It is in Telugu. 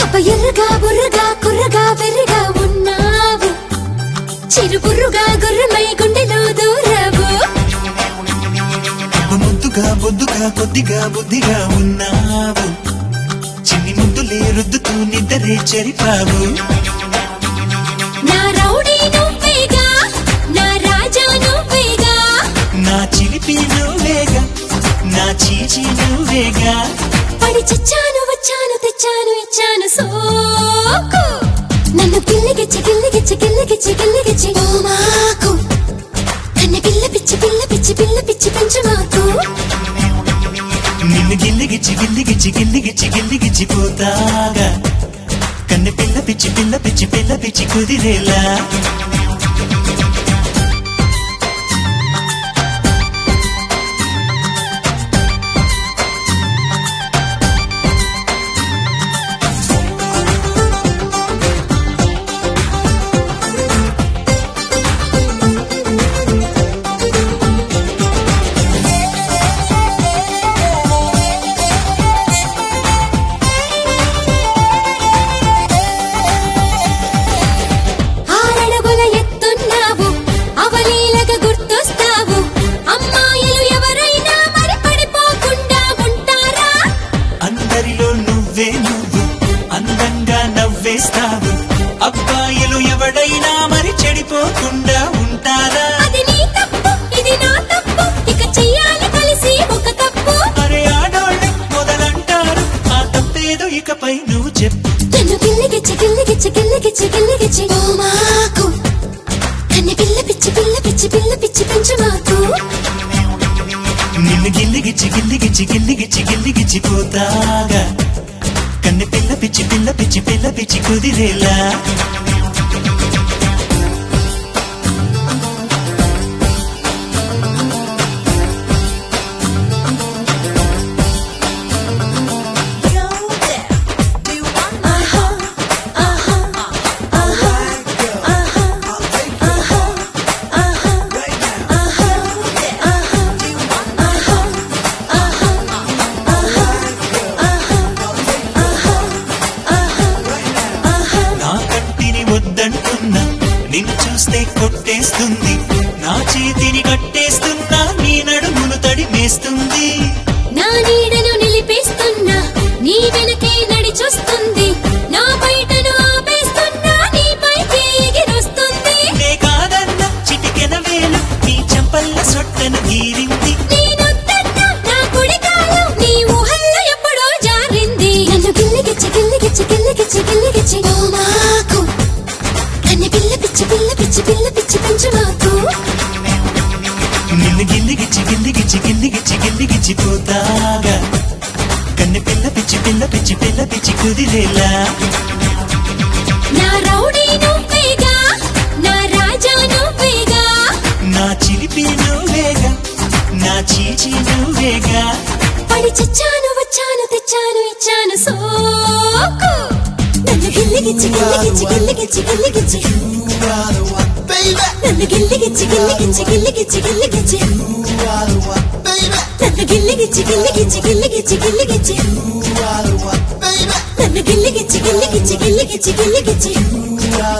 అబ్బ ఎర్రగా బుర్రగా కుర్రగా వెర్రగా ఉన్నావు చిరు బుర్రుగా గుర్రమై గుండెలో దూరవు ముద్దుగా బొద్దుగా కొద్దిగా బుద్ధిగా ఉన్నావు చిన్ని ముద్దులే రుద్దుతూ నిద్రే చెరిపావు నా రౌడీ నువ్వేగా నా రాజా నువ్వేగా నా చిలిపి నువ్వేగా నా చీచి నువ్వేగా పడి చచ్చాను వచ్చాను తెచ్చాను ఇచ్చాను సోకు నన్ను గిల్లిగిచ్చి గిల్లిగిచ్చి గిల్లిగిచ్చి గిల్లిగిచ్చి ఓ మాకు కన్ను పిల్ల పిచ్చి పిల్ల పిచ్చి పిల్ల పిచ్చి పెంచమాకు నిన్ను గిల్లిగిచ్చి గిల్లిగిచ్చి గిల్లిగిచ్చి గిల్లిగిచ్చి పోతాగా కన్ను పిల్ల పిచ్చి పిల్ల పిచ్చి పిల్ల పిచ్చి కుదిరేలా ఆరడుగుల ఎత్తున్నావు అవలీలగా గుర్తొస్తావు అమ్మాయిలు ఎవరైనా మరి పడిపోకుండా ఉంటారా అందరిలో నువ్వే నువ్వు అందంగా నవ్వేస్తావు అబ్బాయిలు ఎవడైనా మరి చెడిపోకుండా ఉంటారా అది నీ తప్పు ఇది నా తప్పు ఇక చెయ్యాలి కలిసి ఒక తప్పు అరే ఆడోళ్ళే మొదలంటారు ఆ తప్పేదో ఇకపై నువ్వు చెప్పు నన్ను గిల్లిగిచ్చి గిల్లిగిచ్చి గిల్లిగిచ్చి గిల్లిగిచ్చి ఓ మాకు కన్ను పిల్ల పిచ్చి పిల్ల పిచ్చి పిల్ల పిచ్చి పెంచమాకు నిన్ను గిల్లిగిచ్చి గిల్లిగిచ్చి గిల్లిగిచ్చి గిల్లిగిచ్చి పోతాగా కన్ను పిల్ల పిచ్చి పిల్ల పిచ్చి పిల్ల పిచ్చి కుదిరేలా నా కంటిని వద్దంటున్నా నిన్ను చూస్తే కొట్టేస్తుంది నా చేతిని కట్టేస్తున్నా నీ నడుమును తడిమేస్తుంది నా నీడను నిలిపేస్తున్నా నీ వెనకే నడి చూస్తుంది నా బయటను ఆపేస్తున్నా నీ పైకి ఎగిరొస్తుంది నే కాదన్న చిటికెన వేలు నీ చెంపల్ల సొట్టను గీరింది నేనొద్దన్నా నా కుడికాలు నీ ఊహల్లో ఎప్పుడో జారింది నన్ను గిల్లిగిచ్చి గిల్లిగిచ్చి గిల్లిగిచ్చి గిల్లిగిచ్చి ఓ మాకు కన్ను పిల్ల పిచ్చి పిల్ల పిచ్చి పిల్ల పిచ్చి పెంచమాకు నిన్ను గిల్లిగిచ్చి గిల్లిగిచ్చి గిల్లిగిచ్చి గిల్లిగిచ్చి పోతాగా కన్ను పిల్ల పిచ్చి పిల్ల పిచ్చి పిల్ల పిచ్చి కుదిరేలా నా రౌడీ నువ్వేగా నా రాజా నువ్వేగా నా చిలిపి నువ్వేగా నా చీచి నువ్వేగా పడి చచ్చాను వచ్చాను తెచ్చాను ఇచ్చాను సోకు నన్ను గిల్లిగిచ్చి గిల్లిగిచ్చి గిల్లిగిచ్చి గిల్లిగిచ్చి You are the one, baby. నన్ను గిల్లిగిచ్చి గిల్లిగిచ్చి గిల్లిగిచ్చి గిల్లిగిచ్చి You are the one, baby. నన్ను గిల్లిగిచ్చి గిల్లిగిచ్చి గిల్లిగిచ్చి గిల్లిగిచ్చి You are the one, baby. నన్ను గిల్లిగిచ్చి గిల్లిగిచ్చి గిల్లిగిచ్చి గిల్లిగిచ్చి You are